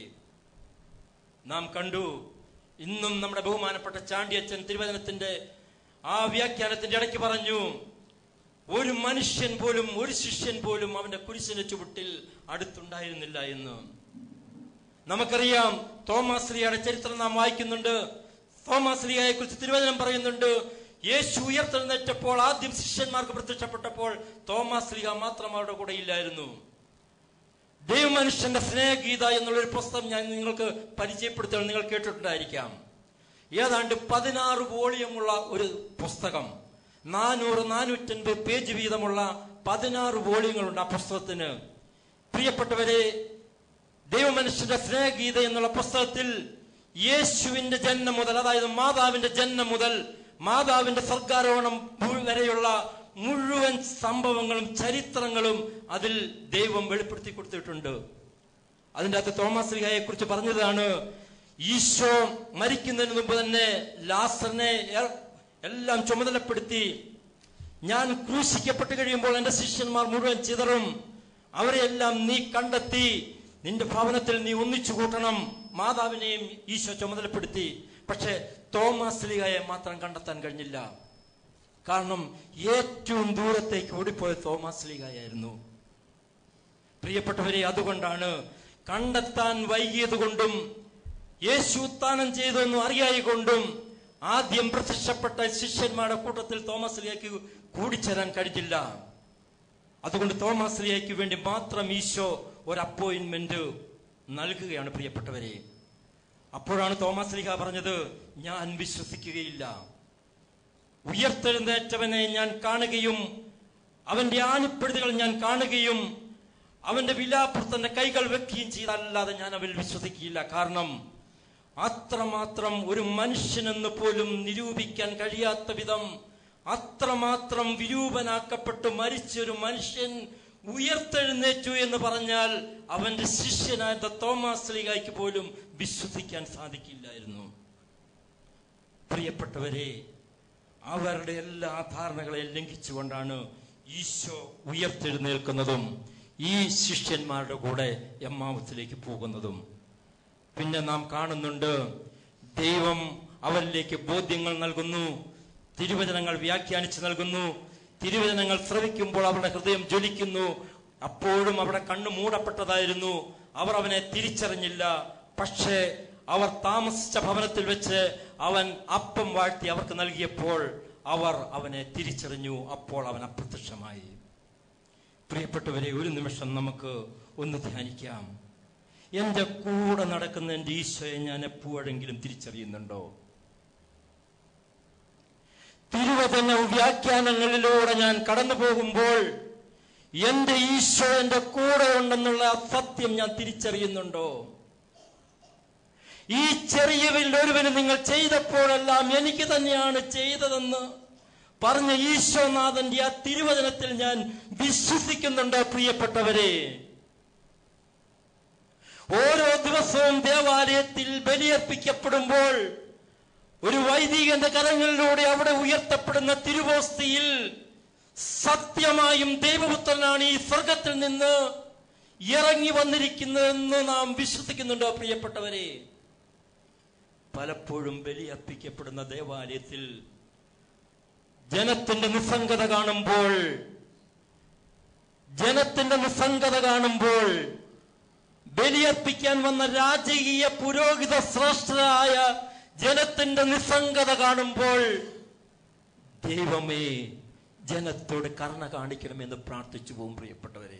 നാം കണ്ടു ഇന്നും നമ്മുടെ ബഹുമാനപ്പെട്ട ചാണ്ടിയച്ചൻ തിരുവചനത്തിന്റെ ആ വ്യാഖ്യാനത്തിന്റെ ഇടയ്ക്ക് പറഞ്ഞു ഒരു മനുഷ്യൻ പോലും ഒരു ശിഷ്യൻ പോലും അവന്റെ കുരിശിന്റെ ചുവട്ടിൽ അടുത്തുണ്ടായിരുന്നില്ല എന്ന് നമുക്കറിയാം തോമസ് ലിയുടെ ചരിത്രം നാം വായിക്കുന്നുണ്ട് തോമസ് ലിയയെ കുറിച്ച് തിരുവചനം പറയുന്നുണ്ട് യേശു ഉയർത്തെഴുന്നേറ്റപ്പോൾ ആദ്യം ശിഷ്യന്മാർക്ക് പ്രത്യക്ഷപ്പെട്ടപ്പോൾ തോമസ് ലിയ മാത്രം അവരുടെ കൂടെ ഇല്ലായിരുന്നു ദൈവമനുഷ്യന്റെ സ്നേഹഗീത എന്നുള്ളൊരു പുസ്തകം ഞാൻ നിങ്ങൾക്ക് പരിചയപ്പെടുത്തുന്നത് നിങ്ങൾ കേട്ടിട്ടുണ്ടായിരിക്കാം ഏതാണ്ട് പതിനാറ് വോളിയമുള്ള ഒരു പുസ്തകം നാനൂറ് നാനൂറ്റൻപത് പേജ് വീതമുള്ള പതിനാറ് വോളിയങ്ങളുണ്ട് ആ പുസ്തകത്തിന് പ്രിയപ്പെട്ടവരെ ദൈവമനുഷ്യന്റെ സ്നേഹഗീത എന്നുള്ള പുസ്തകത്തിൽ യേശുവിന്റെ ജന്മം മുതൽ അതായത് മാതാവിന്റെ ജന്മം മുതൽ മാതാവിന്റെ സർഗാരോഹണം വരെയുള്ള മുഴുവൻ സംഭവങ്ങളും ചരിത്രങ്ങളും അതിൽ ദൈവം വെളിപ്പെടുത്തി കൊടുത്തിട്ടുണ്ട് അതിൻ്റെ അകത്ത് തോമസ് ലിഹയെ കുറിച്ച് പറഞ്ഞതാണ് ഈശോ മരിക്കുന്നതിന് മുമ്പ് തന്നെ ലാസറിനെ എ- എല്ലാം ചുമതലപ്പെടുത്തി ഞാൻ ക്രൂശിക്കപ്പെട്ട് കഴിയുമ്പോൾ എന്റെ ശിഷ്യന്മാർ മുഴുവൻ ചിതറും അവരെയെല്ലാം നീ കണ്ടെത്തി നിന്റെ ഭവനത്തിൽ നീ ഒന്നിച്ചു കൂട്ടണം മാതാവിനെയും ഈശോ ചുമതലപ്പെടുത്തി പക്ഷെ തോമസ് ലിഹയെ മാത്രം കണ്ടെത്താൻ കഴിഞ്ഞില്ല കാരണം ഏറ്റവും ദൂരത്തേക്ക് ഓടിപ്പോയ തോമസ് ലീഗായിരുന്നു പ്രിയപ്പെട്ടവരെ അതുകൊണ്ടാണ് കണ്ടെത്താൻ വൈകിയത് കൊണ്ടും യേശു ഉത്താനം ചെയ്തെന്ന് അറിയായി കൊണ്ടും ആദ്യം പ്രത്യക്ഷപ്പെട്ട ശിഷ്യന്മാരുടെ കൂട്ടത്തിൽ തോമസ് ലിയയ്ക്ക് കൂടിച്ചേരാൻ കഴിഞ്ഞില്ല അതുകൊണ്ട് തോമസ് ലിയയ്ക്ക് വേണ്ടി മാത്രം ഈശോ ഒരു അപ്പോയിന്റ്മെന്റ് നൽകുകയാണ് പ്രിയപ്പെട്ടവരെ അപ്പോഴാണ് തോമസ് ലിഹ പറഞ്ഞത് ഞാൻ വിശ്വസിക്കുകയില്ല ഉയർത്തെഴുന്നേറ്റവനെ ഞാൻ കാണുകയും അവന്റെ ആണിപ്പെടുതുകൾ ഞാൻ കാണുകയും അവന്റെ വിലാപ്പുറത്തന്റെ കൈകൾ വെക്കുകയും ചെയ്തല്ലാതെ ഞാൻ അവൽ വിശ്വസിക്കുകയില്ല കാരണം അത്രമാത്രം ഒരു മനുഷ്യനെന്ന് പോലും നിരൂപിക്കാൻ കഴിയാത്ത വിധം അത്രമാത്രം വിരൂപനാക്കപ്പെട്ട് മരിച്ച ഒരു മനുഷ്യൻ ഉയർത്തെഴുന്നേറ്റു എന്ന് പറഞ്ഞാൽ അവന്റെ ശിഷ്യനായ തോമാസ് ലീഗായ്ക്ക് പോലും വിശ്വസിക്കാൻ സാധിക്കില്ലായിരുന്നു പ്രിയപ്പെട്ടവരെ അവരുടെ എല്ലാ ധാരണകളെയും ലംഘിച്ചുകൊണ്ടാണ് ഈശോ ഉയർത്തെഴുന്നേൽക്കുന്നതും ഈ ശിഷ്യന്മാരുടെ കൂടെ എമ്മാവത്തിലേക്ക് പോകുന്നതും പിന്നെ നാം കാണുന്നുണ്ട് ദൈവം അവരിലേക്ക് ബോധ്യങ്ങൾ നൽകുന്നു തിരുവചനങ്ങൾ വ്യാഖ്യാനിച്ചു നൽകുന്നു തിരുവചനങ്ങൾ ശ്രവിക്കുമ്പോൾ അവരുടെ ഹൃദയം ജ്വലിക്കുന്നു അപ്പോഴും അവിടെ കണ്ണു മൂടപ്പെട്ടതായിരുന്നു അവർ അവനെ തിരിച്ചറിഞ്ഞില്ല പക്ഷേ അവർ താമസിച്ച ഭവനത്തിൽ വെച്ച് അവൻ അപ്പം വാഴ്ത്തി അവർക്ക് നൽകിയപ്പോൾ അവർ അവനെ തിരിച്ചറിഞ്ഞു അപ്പോൾ അവൻ അപ്രത്യക്ഷമായി പ്രിയപ്പെട്ടവരെ ഒരു നിമിഷം നമുക്ക് ഒന്ന് ധ്യാനിക്കാം എന്റെ കൂടെ നടക്കുന്ന എന്റെ ഈശോയെ ഞാൻ എപ്പോഴെങ്കിലും തിരിച്ചറിയുന്നുണ്ടോ തിരുവചന വ്യാഖ്യാനങ്ങളിലൂടെ ഞാൻ കടന്നു പോകുമ്പോൾ എന്റെ ഈശോ എന്റെ കൂടെ ഉണ്ടെന്നുള്ള ആ സത്യം ഞാൻ തിരിച്ചറിയുന്നുണ്ടോ ഈ ചെറിയവരിൽ ഒരുവന് നിങ്ങൾ ചെയ്തപ്പോഴെല്ലാം എനിക്ക് തന്നെയാണ് ചെയ്തതെന്ന് പറഞ്ഞ ഈശോനാഥന്റെ ആ തിരുവചനത്തിൽ ഞാൻ വിശ്വസിക്കുന്നുണ്ടോ പ്രിയപ്പെട്ടവരെ ഓരോ ദിവസവും ദേവാലയത്തിൽ ബലിയർപ്പിക്കപ്പെടുമ്പോൾ ഒരു വൈദികന്റെ കരങ്ങളിലൂടെ അവിടെ ഉയർത്തപ്പെടുന്ന തിരുവോസ്തിയിൽ സത്യമായും ദൈവപുത്രനാണ് ഈ സ്വർഗത്തിൽ നിന്ന് ഇറങ്ങി വന്നിരിക്കുന്നതെന്ന് നാം വിശ്വസിക്കുന്നുണ്ടോ പ്രിയപ്പെട്ടവരെ പലപ്പോഴും ബലിയർപ്പിക്കപ്പെടുന്ന ദേവാലയത്തിൽ ജനത്തിന്റെ നിസ്സംഗത കാണുമ്പോൾ ജനത്തിന്റെ നിസ്സംഗത കാണുമ്പോൾ ബലിയർപ്പിക്കാൻ വന്ന രാജകീയ പുരോഹിത ശ്രേഷ്ഠരായ ജനത്തിന്റെ നിസ്സംഗത കാണുമ്പോൾ ദൈവമേ ജനത്തോട് കരുണ കാണിക്കണമെന്ന് പ്രാർത്ഥിച്ചു പോകും പ്രിയപ്പെട്ടവരെ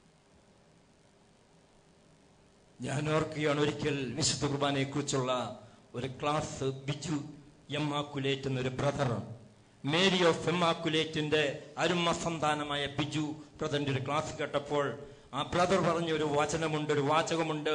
ഞാൻ ഓർക്കുകയാണ് ഒരിക്കൽ വിശുദ്ധ കുർബാനയെ കുറിച്ചുള്ള ഒരു ക്ലാസ് ബിജു എമ്മാക്കുലേറ്റ് എന്നൊരു ബ്രദർ മേരി ഓഫ് എമ്മാക്കുലേറ്റിന്റെ അരുമ സന്താനമായ ബിജു ബ്രദറിന്റെ ഒരു ക്ലാസ് കേട്ടപ്പോൾ ആ ബ്രദർ പറഞ്ഞ ഒരു വചനമുണ്ട് ഒരു വാചകമുണ്ട്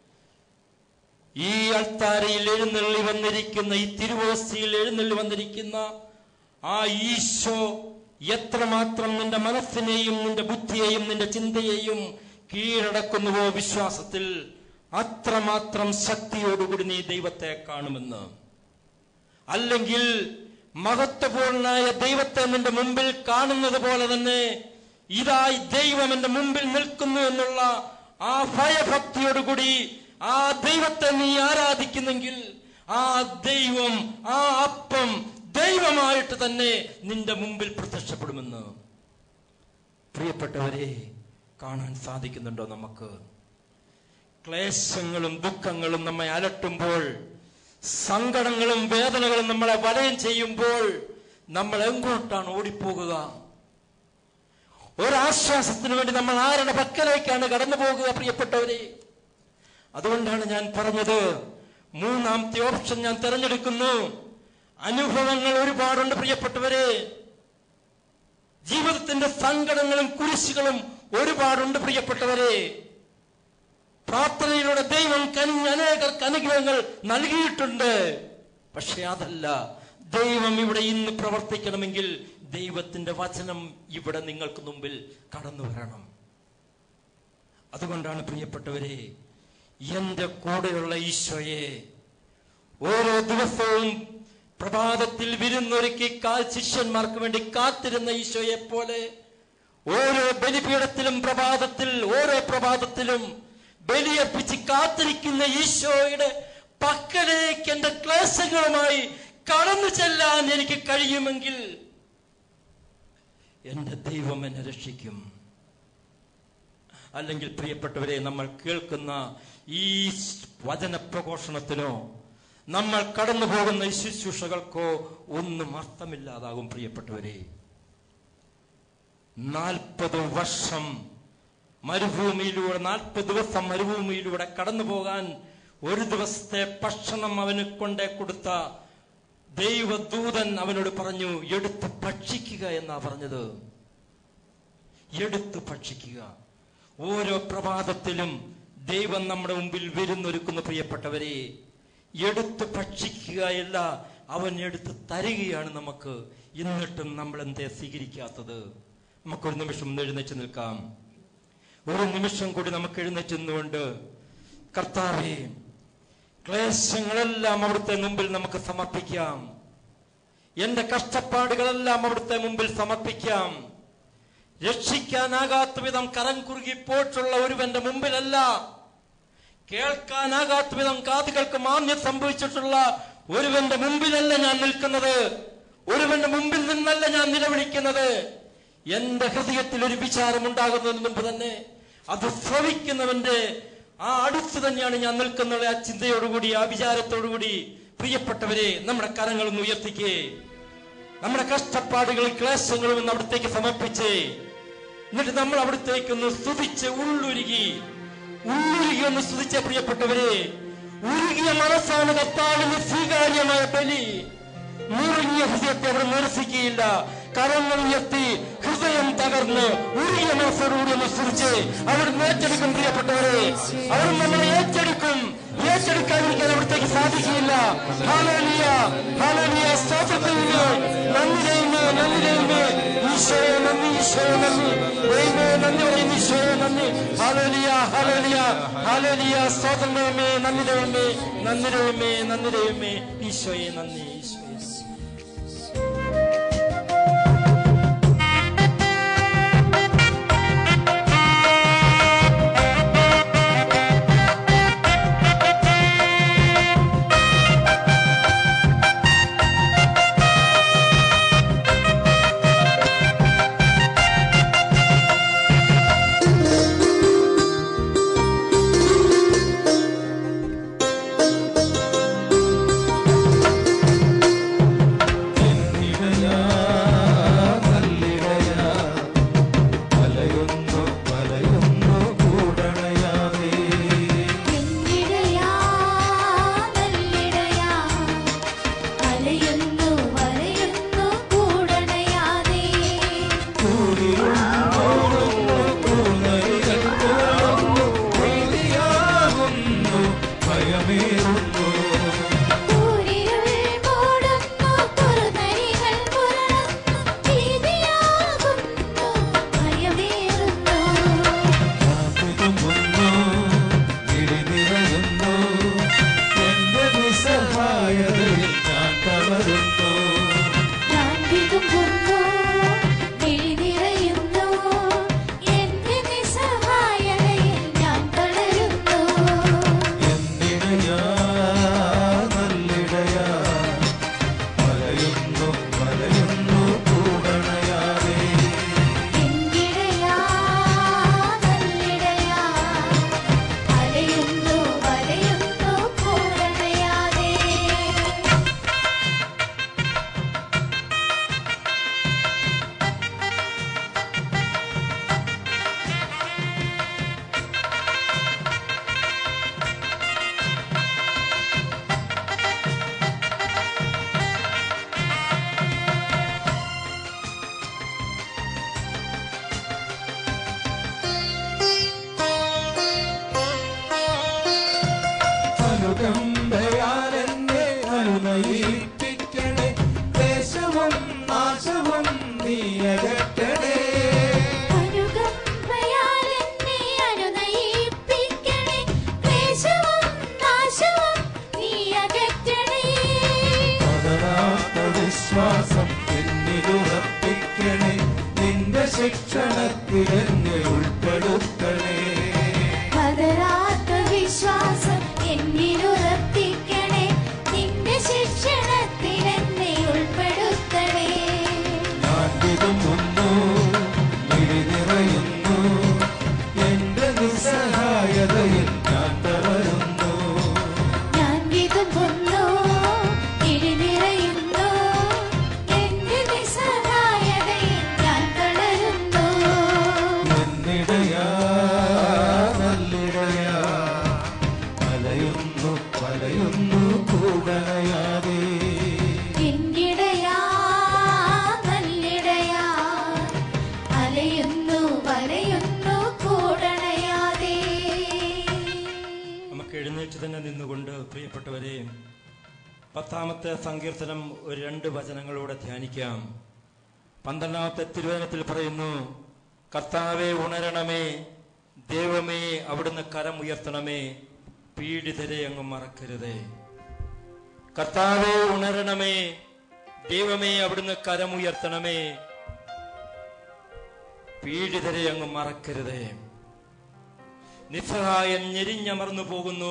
ഈ അൾത്താരയിൽ എഴുന്നള്ളി വന്നിരിക്കുന്ന ഈ തിരുവോസ്തിയിൽ എഴുന്നള്ളി വന്നിരിക്കുന്ന ആ ഈശോ എത്രമാത്രം നിന്റെ മനസ്സിനെയും നിന്റെ ബുദ്ധിയെയും നിന്റെ ചിന്തയെയും കീഴടക്കുന്നുവോ വിശ്വാസത്തിൽ അത്രമാത്രം ശക്തിയോടുകൂടി നീ ദൈവത്തെ കാണുമെന്ന് അല്ലെങ്കിൽ മഹത്വപൂർണനായ ദൈവത്തെ നിന്റെ മുമ്പിൽ കാണുന്നത് പോലെ തന്നെ ഇതായി ദൈവം എന്റെ മുമ്പിൽ നിൽക്കുന്നു എന്നുള്ള ആ ഭയഭക്തിയോടുകൂടി ആ ദൈവത്തെ നീ ആരാധിക്കുന്നെങ്കിൽ ആ ദൈവം ആ അപ്പം ദൈവമായിട്ട് തന്നെ നിന്റെ മുമ്പിൽ പ്രത്യക്ഷപ്പെടുമെന്ന് പ്രിയപ്പെട്ടവരെ കാണാൻ സാധിക്കുന്നുണ്ടോ നമുക്ക് ക്ലേശങ്ങളും ദുഃഖങ്ങളും നമ്മെ അലട്ടുമ്പോൾ സങ്കടങ്ങളും വേദനകളും നമ്മളെ വലയം ചെയ്യുമ്പോൾ നമ്മൾ എങ്ങോട്ടാണ് ഓടിപ്പോകുക ഒരാശ്വാസത്തിന് വേണ്ടി നമ്മൾ ആരുടെ പക്കലേക്കാണ് കടന്നു പോകുക പ്രിയപ്പെട്ടവരെ അതുകൊണ്ടാണ് ഞാൻ പറഞ്ഞത് മൂന്നാമത്തെ ഓപ്ഷൻ ഞാൻ തിരഞ്ഞെടുക്കുന്നു അനുഭവങ്ങൾ ഒരുപാടുണ്ട് പ്രിയപ്പെട്ടവരെ ജീവിതത്തിന്റെ സങ്കടങ്ങളും കുരിശുകളും ഒരുപാടുണ്ട് പ്രിയപ്പെട്ടവരെ പ്രാർത്ഥനയിലൂടെ ദൈവം കനിഞ്ഞ അനേകർക്ക് അനുഗ്രഹങ്ങൾ നൽകിയിട്ടുണ്ട് പക്ഷെ അതല്ല ദൈവം ഇവിടെ ഇന്ന് പ്രവർത്തിക്കണമെങ്കിൽ ദൈവത്തിന്റെ വചനം ഇവിടെ നിങ്ങൾക്ക് മുമ്പിൽ കടന്നു വരണം അതുകൊണ്ടാണ് പ്രിയപ്പെട്ടവരെ എന്റെ കൂടെയുള്ള ഈശോയെ ഓരോ ദിവസവും പ്രഭാതത്തിൽ വിരുന്നൊരുക്കി കാൽ ശിഷ്യന്മാർക്ക് വേണ്ടി കാത്തിരുന്ന ഈശോയെ പോലെ ഓരോ ബലിപീഠത്തിലും പ്രഭാതത്തിൽ ഓരോ പ്രഭാതത്തിലും ബലിയർപ്പിച്ച് കാത്തിരിക്കുന്ന ഈശോയുടെ പക്കലേക്ക് എന്റെ ക്ലേശങ്ങളുമായി കടന്നു ചെല്ലാൻ എനിക്ക് കഴിയുമെങ്കിൽ എന്റെ ദൈവം എന്നെ രക്ഷിക്കും അല്ലെങ്കിൽ പ്രിയപ്പെട്ടവരെ നമ്മൾ കേൾക്കുന്ന ഈ വചന പ്രഘോഷണത്തിനോ നമ്മൾ കടന്നു പോകുന്ന ഈ ശുശ്രൂഷകൾക്കോ ഒന്നും അർത്ഥമില്ലാതാകും പ്രിയപ്പെട്ടവരെ നാൽപ്പത് വർഷം മരുഭൂമിയിലൂടെ നാൽപ്പത് ദിവസം മരുഭൂമിയിലൂടെ കടന്നു പോകാൻ ഒരു ദിവസത്തെ ഭക്ഷണം അവന് കൊണ്ടേ കൊടുത്ത ദൈവദൂതൻ അവനോട് പറഞ്ഞു എടുത്ത് ഭക്ഷിക്കുക എന്നാ പറഞ്ഞത് എടുത്ത് ഭക്ഷിക്കുക ഓരോ പ്രഭാതത്തിലും ദൈവം നമ്മുടെ മുമ്പിൽ വരുന്നൊരുക്കുന്ന പ്രിയപ്പെട്ടവരെ എടുത്ത് ഭക്ഷിക്കുകയല്ല അവൻ എടുത്ത് തരികയാണ് നമുക്ക് എന്നിട്ടും നമ്മൾ എന്തേ സ്വീകരിക്കാത്തത് നമുക്കൊരു നിമിഷം ഒന്ന് എഴുന്നേറ്റ് നിൽക്കാം ഒരു നിമിഷം കൂടി നമുക്ക് എഴുന്നേറ്റ് നിന്നുകൊണ്ട് കർത്താവേ ക്ലേശങ്ങളെല്ലാം അവിടുത്തെ മുമ്പിൽ നമുക്ക് സമർപ്പിക്കാം എന്റെ കഷ്ടപ്പാടുകളെല്ലാം അവിടുത്തെ മുമ്പിൽ സമർപ്പിക്കാം രക്ഷിക്കാനാകാത്ത വിധം കരം കുറുകി പോയിട്ടുള്ള ഒരുവന്റെ മുമ്പിലല്ല കേൾക്കാനാകാത്ത വിധം കാതുകൾക്ക് മാന്യം സംഭവിച്ചിട്ടുള്ള ഒരുവന്റെ മുമ്പിലല്ല ഞാൻ നിൽക്കുന്നത് ഒരുവന്റെ മുമ്പിൽ നിന്നല്ല ഞാൻ നിലവിളിക്കുന്നത് എന്റെ ഹൃദയത്തിൽ ഒരു വിചാരം ഉണ്ടാകുന്നതിന് മുമ്പ് തന്നെ അത് ശ്രവിക്കുന്നവന്റെ ആ അടുത്ത് തന്നെയാണ് ഞാൻ നിൽക്കുന്നത് ആ ചിന്തയോടുകൂടി ആ വിചാരത്തോടുകൂടി പ്രിയപ്പെട്ടവരെ നമ്മുടെ കരങ്ങളൊന്ന് ഉയർത്തിക്കേ നമ്മുടെ കഷ്ടപ്പാടുകളും ക്ലേശങ്ങളും ഒന്ന് അവിടത്തേക്ക് സമർപ്പിച്ച് എന്നിട്ട് നമ്മൾ അവിടത്തേക്കൊന്ന് സ്തുതിച്ച് ഉള്ളുരുകി ഉള്ളുരുകി ഒന്ന് സ്തുതിച്ച പ്രിയപ്പെട്ടവരെ ഉരുകിയ മനസ്സാണ് കർത്താവിന് സ്വീകാര്യമായ ബലി മുറിഞ്ഞ ഹൃദയത്തെ അവർ നിരസിക്കുകയില്ല കരങ്ങൾ ഉയർത്തി ഹൃദയം തകർന്ന് ഉരുകിയ മനസ്സോടുകൂടി ഒന്ന് സ്തുതിച്ച് അവർ ഏറ്റെടുക്കും പ്രിയപ്പെട്ടവരെ അവർ നമ്മളെ ഏറ്റെടുക്കും ഏറ്റെടുക്കാതിരിക്കാൻ അവിടത്തേക്ക് സാധിക്കില്ല ഹാലേലിയ ഹാലേലിയ സ്തോത്രത്തിന് നന്ദി ദൈവമേ നന്ദി ദൈവമേ ഈശോയെ നന്ദി ഈശോയെ നന്ദി ദൈവമേ നന്ദി പറയുന്നു ഈശോയെ നന്ദി ഹാലേലിയ ഹാലേലിയ ഹാലേലിയ സ്തോത്രം ദൈവമേ നന്ദി ദൈവമേ നന്ദി ദൈവമേ നന്ദി ദൈവമേ ഈശോയെ നന്ദി ഈശോയെ നന്ദി പൊന്നു മിഴി നിറയുന്നു എന്റെ നിസ്സഹായതയിൽ ഞാൻ തളരുന്നു എന്നിടയാ നല്ലിടയാ വലയുന്നു വലയുന്നു കൂടണയാതെ എന്നിടയാ നല്ലിടയാ അലയുന്നു വലയുന്നു പൂരണയാതെ അനുകമ്പയാൽ എന്നെ അനുനയിപ്പിക്കണേ ദേശവും നാശവും നീ അകറ്റണേ അനുകമ്പയാൽ എന്നെ അനുനയിപ്പിക്കണേ ക്ലേശവും നാശവും നീ അകറ്റണേ പതരാത്ത വിശ്വാസം എന്നിലുറപ്പിക്കണേ നിന്റെ ശിക്ഷണത്തിൽ എന്നെ ഉൾപ്പെടുത്തണേ പതരാത്ത വിശ്വാസം എന്നിലുറപ്പിക്കണേ നിന്റെ ശിക്ഷണത്തിൽ എന്നെ ഉൾപ്പെടുത്തണേ ഞാൻ വിതുമ്പുന്നു മിഴി നിറയുന്നു എന്റെ നിസ്സഹായതയിൽ ഞാൻ തളരുന്നു ഞാൻ വിതുമ്പുന്നു ഇഴി നിറയുന്നു എന്റെ നിസ്സഹായതയിൽ ഞാൻ തളരുന്നു എന്നിടയാ നല്ലിടയാ വലയുന്നു വലയുന്നു കൂടണയാതെ എന്നിടയാ നല്ലിടയാ അലയുന്നു വലയുന്നു കൂടണയാതെ നമുക്ക് എഴുന്നേറ്റ് തന്നെ നിന്നുകൊണ്ട് പ്രിയപ്പെട്ടവരെ പത്താമത്തെ സങ്കീർത്തനം ഒരു രണ്ട് വചനങ്ങളൂടെ ധ്യാനിക്കാം പന്ത്രണ്ടാമത്തെ തിരുവചനത്തിൽ പറയുന്നു കർത്താവെ ഉണരണമേ ദൈവമേ അവിടുന്ന് കരം ഉയർത്തണമേ പീഡിതരെ അങ്ങ് മറക്കരുതേ കർത്താവെ ഉണരണമേ ദൈവമേ അവിടുന്ന് കരമുയർത്തണമേ പീഡിതരെ അങ്ങ് മറക്കരുതേ നിസ്സഹായൻ ഞെരിഞ്ഞമർന്നു പോകുന്നു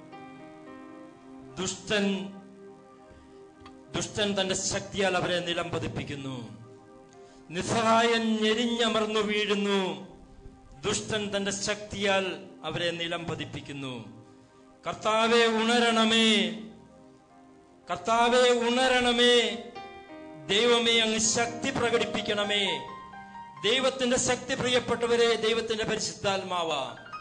ദുഷ്ടൻ ദുഷ്ടൻ തന്റെ ശക്തിയാൽ അവരെ നിലം പതിപ്പിക്കുന്നു നിസ്സഹായൻ ഞെരിഞ്ഞമർന്നു വീഴുന്നു ദുഷ്ടൻ തന്റെ ശക്തിയാൽ അവരെ നിലം പതിപ്പിക്കുന്നു കർത്താവെ ഉണരണമേ കർത്താവെ ഉണരണമേ ദൈവമേ അങ്ങ് ശക്തി പ്രകടിപ്പിക്കണമേ ദൈവത്തിന്റെ ശക്തി പ്രിയപ്പെട്ടവരെ ദൈവത്തിന്റെ പരിശുദ്ധാത്മാവാ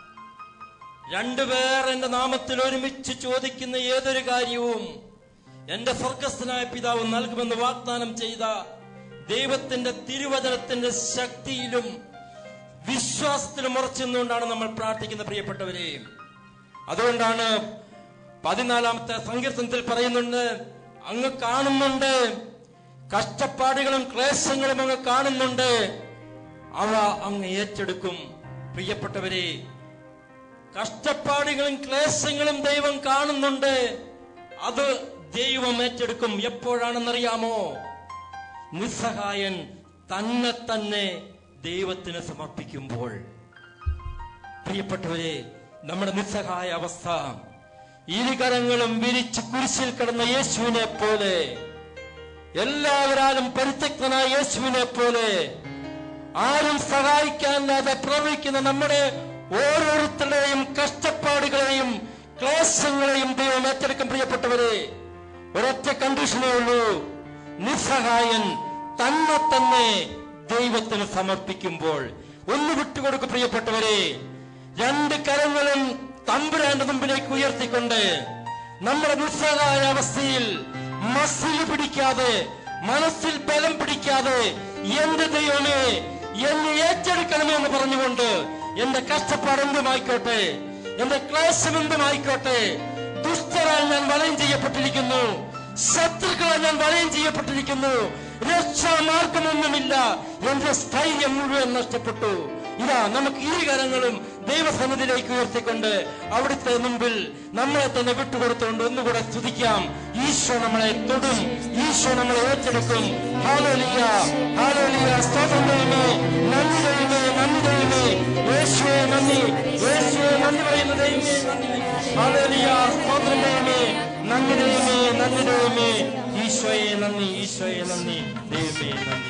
രണ്ടുപേർ എന്റെ നാമത്തിൽ ഒരുമിച്ച് ചോദിക്കുന്ന ഏതൊരു കാര്യവും എന്റെ സ്വർഗസ്ഥനായ പിതാവ് നൽകുമെന്ന് വാഗ്ദാനം ചെയ്ത ദൈവത്തിന്റെ തിരുവചനത്തിന്റെ ശക്തിയിലും വിശ്വാസത്തിലും ഉറച്ചുകൊണ്ടാണ് നമ്മൾ പ്രാർത്ഥിക്കുന്ന പ്രിയപ്പെട്ടവരെ അതുകൊണ്ടാണ് പതിനാലാമത്തെ സങ്കീർത്തനത്തിൽ പറയുന്നുണ്ട് അങ്ങ് കാണുന്നുണ്ട് കഷ്ടപ്പാടുകളും ക്ലേശങ്ങളും അങ്ങ് കാണുന്നുണ്ട് അവ അങ്ങ് ഏറ്റെടുക്കും പ്രിയപ്പെട്ടവരെ കഷ്ടപ്പാടുകളും ക്ലേശങ്ങളും ദൈവം കാണുന്നുണ്ട് അത് ദൈവം ഏറ്റെടുക്കും എപ്പോഴാണെന്നറിയാമോ നിസ്സഹായൻ തന്നെ തന്നെ ദൈവത്തിന് സമർപ്പിക്കുമ്പോൾ പ്രിയപ്പെട്ടവരെ നമ്മുടെ നിസ്സഹായ അവസ്ഥ ഇരുകരങ്ങളും വിരിച്ച് കുരിശിൽ കിടന്ന യേശുവിനെ പോലെ എല്ലാവരാലും പരിത്യക്തനായ യേശുവിനെ പോലെ ആരും സഹായിക്കാനില്ലാതെ പ്രവഹിക്കുന്ന നമ്മുടെ ഓരോരുത്തരുടെയും കഷ്ടപ്പാടുകളെയും ക്ലേശങ്ങളെയും ദൈവം ഏറ്റെടുക്കും പ്രിയപ്പെട്ടവരെ ഒരൊറ്റ കണ്ടീഷനേ ഉള്ളൂ നിസ്സഹായൻ തന്നെ തന്നെ ദൈവത്തിന് സമർപ്പിക്കുമ്പോൾ ഒന്ന് വിട്ടുകൊടുക്കും പ്രിയപ്പെട്ടവരെ രണ്ട് കരങ്ങളും തമ്പുരാന്റെ മുമ്പിലേക്ക് ഉയർത്തിക്കൊണ്ട് നമ്മുടെ നിസ്സഹായ അവസ്ഥയിൽ മസിൽ പിടിക്കാതെ മനസ്സിൽ ബലം പിടിക്കാതെ എന്റെ ദൈവമേ എന്നെ ഏറ്റെടുക്കണമേ എന്ന് പറഞ്ഞുകൊണ്ട് എന്റെ കഷ്ടപ്പാട് എന്തുമായിക്കോട്ടെ എന്റെ ക്ലേശം എന്തുമായിക്കോട്ടെ ദുഷ്ടരാൽ ഞാൻ വലയം ചെയ്യപ്പെട്ടിരിക്കുന്നു ശത്രുക്കളാൽ ഞാൻ വലയം ചെയ്യപ്പെട്ടിരിക്കുന്നു രക്ഷാമാർഗമൊന്നുമില്ല എന്റെ സ്ഥൈര്യം മുഴുവൻ നഷ്ടപ്പെട്ടു ഇതാ നമുക്ക് ഈ കരങ്ങളും ദൈവസന്നിധിയിലേക്ക് ഉയർത്തിക്കൊണ്ട് അവിടുത്തെ മുമ്പിൽ നമ്മളെ തന്നെ വിട്ടുകൊടുത്തുകൊണ്ട് ഒന്നുകൂടെ സ്തുതിക്കാം ഈശോ നമ്മളെ തൊടും ഈശോ നമ്മളെ ഏറ്റെടുക്കും ഹാലോലിയ ഹാലോലിയ സ്തോത്രം ദൈവമേ നന്ദി ദൈവമേ നന്ദി ദൈവമേ യേശുവേ നന്ദി യേശുവേ നന്ദി പറയുന്ന ദൈവമേ നന്ദി ഹാലോലിയ സ്തോത്രം ദൈവമേ നന്ദി ദൈവമേ നന്ദി ദൈവമേ ഈശോയെ നന്ദി ഈശോയെ നന്ദി ദൈവമേ നന്ദി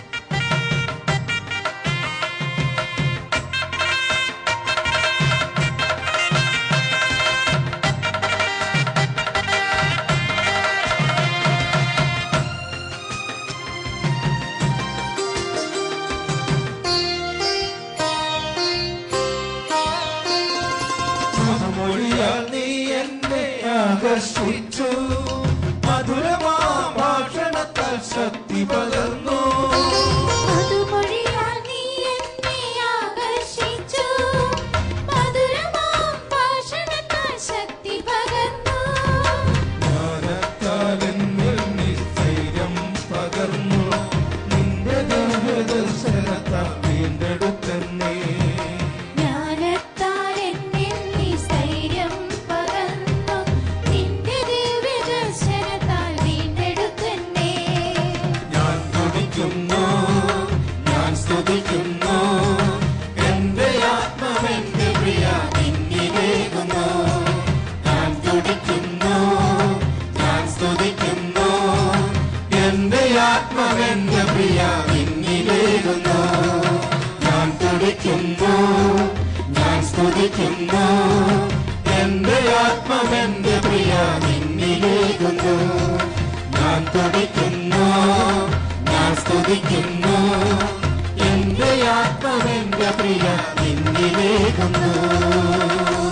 മധുമൊഴിയാൽ നീ എന്നെ ആകർഷിച്ചു മധുരമാ ഭാഷണത്താൽ ശക്തി പകർന്നു മധുമൊഴിയാൽ നീ എന്നെ ആകർഷിച്ചു. മധുരമാം ഭാഷണത്താൽ ശക്തി പകർന്നു. ജ്ഞാനത്താൽ എന്നിൽ നിശ്ചയം പകർന്നു നിന്റെ ദിവ്യദർശനത്താൽ വീണ്ടെടുത്തന്നെ ജ്ഞാനത്താൽ എന്നിൽ നീ സ്ഥൈര്യം പകർന്നു. നിന്റെ ദിവ്യദർശനത്താൽ വീണ്ടെടുത്തെന്നെ. ഞാൻ തുടിക്കുന്നു ഞാൻ സ്തുതിക്കുന്നു എന്റെ ആത്മാവെന്റെ പ്രിയ നിന്നിലേകുന്നു ഞാൻ തുടിക്കുന്നു ഞാൻ സ്തുതിക്കുന്നു എന്റെ ആത്മാവെന്റെ പ്രിയ നിന്നിലേകുന്നു ഞാൻ തുടിക്കുന്നു ഞാൻ സ്തുതിക്കുന്നു എന്റെ ആത്മാവെന്റെ പ്രിയ നിന്നിലേകുന്നു ഞാൻ തുടിക്കുന്നു ഞാൻ സ്തുതിക്കുന്നു എന്റെ ആത്മാവെന്റെ പ്രിയ നിന്നിലേകുന്നു